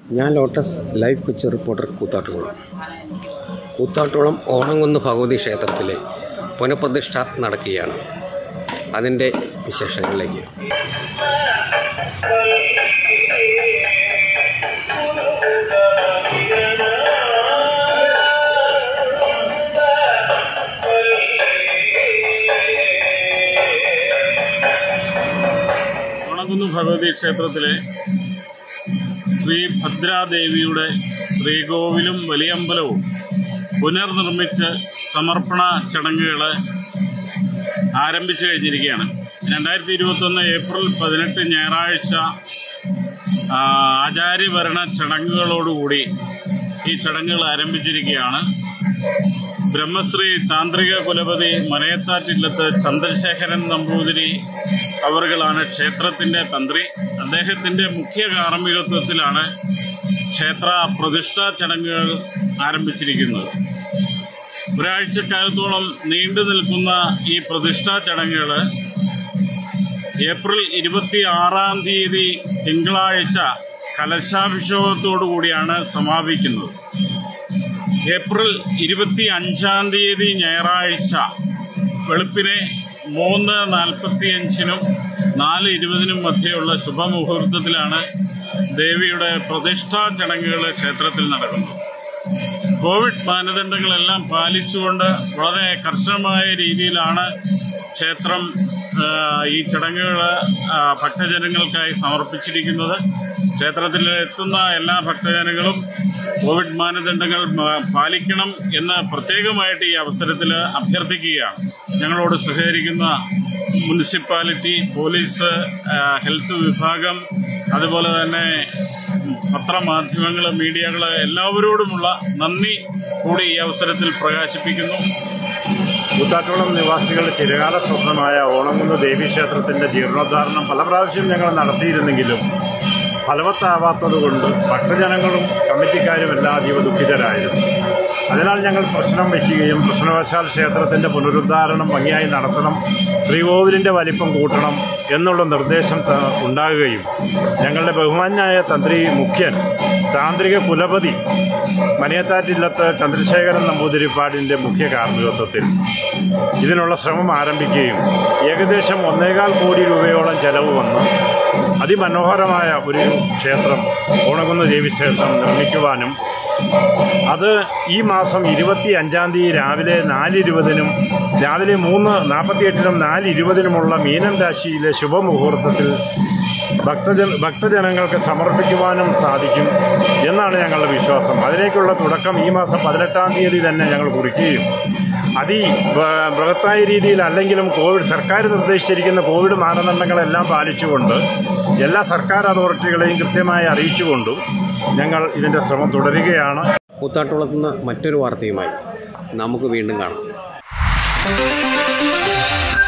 ഞാൻ lotus live Kochi reporter Koothattukulam Koothattukulam Onamkunnu Bhagavathi ക്ഷേത്രത്തിലെ പുനഃപ്രതിഷ്ഠ നടക്കുകയാണ് അതിൻ്റെ വിശേഷങ്ങളിലേക്ക് ഓണക്കുന്ന് ഭഗവതി ക്ഷേത്രത്തിലെ ശ്രീ ഭദ്രാദേവിയുടെ ശ്രീകോവിലും വലിയമ്പലവും പുനർനിർമ്മിച്ച് സമർപ്പണ ചടങ്ങുകൾ ആരംഭിച്ചു കഴിഞ്ഞിരിക്കുകയാണ് രണ്ടായിരത്തി ഇരുപത്തൊന്ന് ഏപ്രിൽ പതിനെട്ട് ഞായറാഴ്ച ആ, ആചാര്യഭരണ ചടങ്ങുകളോടുകൂടി ഈ ചടങ്ങുകൾ ആരംഭിച്ചിരിക്കുകയാണ് ബ്രഹ്മശ്രീ താന്ത്രിക കുലപതി മനയത്താറ്റില്ലത്ത് ചന്ദ്രശേഖരൻ നമ്പൂതിരി അവറുകളാണ് ക്ഷേത്രത്തിന്റെ തന്ത്രി അദ്ദേഹത്തിന്റെ മുഖ്യ കാർമ്മികത്വത്തിലാണ് ക്ഷേത്ര പ്രതിഷ്ഠാ ചടങ്ങുകൾ ആരംഭിച്ചിരിക്കുന്നത് ഒരാഴ്ചക്കാലത്തോളം നീണ്ടു നിൽക്കുന്ന ഈ പ്രതിഷ്ഠാ ചടങ്ങുകൾ ഏപ്രിൽ ഇരുപത്തി ആറാം തീയതി തിങ്കളാഴ്ച കലശാഭിഷേകത്തോടു കൂടിയാണ് സമാപിക്കുന്നത് ഏപ്രിൽ ഇരുപത്തി അഞ്ചാം തീയതി ഞായറാഴ്ച വെളുപ്പിനെ മൂന്ന് നാൽപ്പത്തിയഞ്ചിനും നാല് ഇരുപതിനും മധ്യയുള്ള ശുഭമുഹൂർത്തത്തിലാണ് ദേവിയുടെ പ്രതിഷ്ഠാ ചടങ്ങുകൾ ക്ഷേത്രത്തിൽ നടക്കുന്നത് കോവിഡ് മാനദണ്ഡങ്ങളെല്ലാം പാലിച്ചുകൊണ്ട് വളരെ കർശനമായ രീതിയിലാണ് ക്ഷേത്രം ആ, ഈ ചടങ്ങുകൾ ആ, ഭക്തജനങ്ങൾക്കായി സമർപ്പിച്ചിരിക്കുന്നത് ക്ഷേത്രത്തിൽ എത്തുന്ന എല്ലാ ഭക്തജനങ്ങളും കോവിഡ് മാനദണ്ഡങ്ങൾ മ- പാലിക്കണം എന്ന് പ്രത്യേകമായിട്ട് ഈ അവസരത്തിൽ അഭ്യർത്ഥിക്കുകയാണ് ഞങ്ങളോട് സഹകരിക്കുന്ന മുനിസിപ്പാലിറ്റി പോലീസ് ആ, ഹെൽത്ത് വിഭാഗം അതുപോലെ തന്നെ പത്രമാധ്യമങ്ങൾ മീഡിയകൾ എല്ലാവരോടുമുള്ള നന്ദി കൂടി ഈ അവസരത്തിൽ പ്രകാശിപ്പിക്കുന്നു കൂത്താട്ടുകുളം നിവാസികളുടെ ചിരകാല സ്വപ്നമായ ഓണംകുന്ന് ദേവീക്ഷേത്രത്തിന്റെ ജീർണോദ്ധാരണം പല പ്രാവശ്യം ഞങ്ങൾ നടത്തിയിരുന്നെങ്കിലും ഫലവത്താവാത്തതുകൊണ്ട് ഭക്തജനങ്ങളും കമ്മിറ്റിക്കാരും എല്ലാം അതീവ ദുഃഖിതരായിരുന്നു അതിനാൽ ഞങ്ങൾ പ്രശ്നം വയ്ക്കുകയും പ്രശ്നവശാൽ ക്ഷേത്രത്തിന്റെ പുനരുദ്ധാരണം ഭംഗിയായി നടത്തണം ശ്രീകോവിലിന്റെ വലിപ്പം കൂട്ടണം എന്നുള്ള നിർദ്ദേശം ത- ഉണ്ടാകുകയും ഞങ്ങളുടെ ബഹുമാന്യായ തന്ത്രി മുഖ്യൻ താന്ത്രിക കുലപതി മനയത്താറ്റില്ലത്ത് ചന്ദ്രശേഖരൻ നമ്പൂതിരിപ്പാടിൻ്റെ മുഖ്യ കാർമ്മികത്വത്തിൽ ഇതിനുള്ള ശ്രമം ആരംഭിക്കുകയും ഏകദേശം ഒന്നേകാൽ കോടി രൂപയോളം ചെലവ് വന്ന് അതിമനോഹരമായ ഒരു ക്ഷേത്രം ഓണകുന്ന് ദേവീക്ഷേത്രം നിർമ്മിക്കുവാനും അത് ഈ മാസം ഇരുപത്തി അഞ്ചാം തീയതി രാവിലെ നാല് ഇരുപതിനും രാവിലെ മൂന്ന് നാൽപ്പത്തിയെട്ടിനും നാല് ഇരുപതിനുമുള്ള മീനം രാശിയിലെ ശുഭമുഹൂർത്തത്തിൽ ഭക്തജന ഭക്തജനങ്ങൾക്ക് സമർപ്പിക്കുവാനും സാധിക്കും എന്നാണ് ഞങ്ങളുടെ വിശ്വാസം അതിലേക്കുള്ള തുടക്കം ഈ മാസം പതിനെട്ടാം തീയതി തന്നെ ഞങ്ങൾ കുറിക്കുകയും അതി ബ- ബൃഹത്തായ രീതിയിൽ അല്ലെങ്കിലും കോവിഡ് സർക്കാർ നിർദ്ദേശിച്ചിരിക്കുന്ന കോവിഡ് മാനദണ്ഡങ്ങളെല്ലാം പാലിച്ചുകൊണ്ട് എല്ലാ സർക്കാർ അതോറിറ്റികളെയും കൃത്യമായി അറിയിച്ചുകൊണ്ടും ഞങ്ങൾ ഇതിൻ്റെ ശ്രമം തുടരുകയാണ് കൂത്താട്ടുകുളത്ത് നിന്ന് മറ്റൊരു വാർത്തയുമായി നമുക്ക് വീണ്ടും കാണാം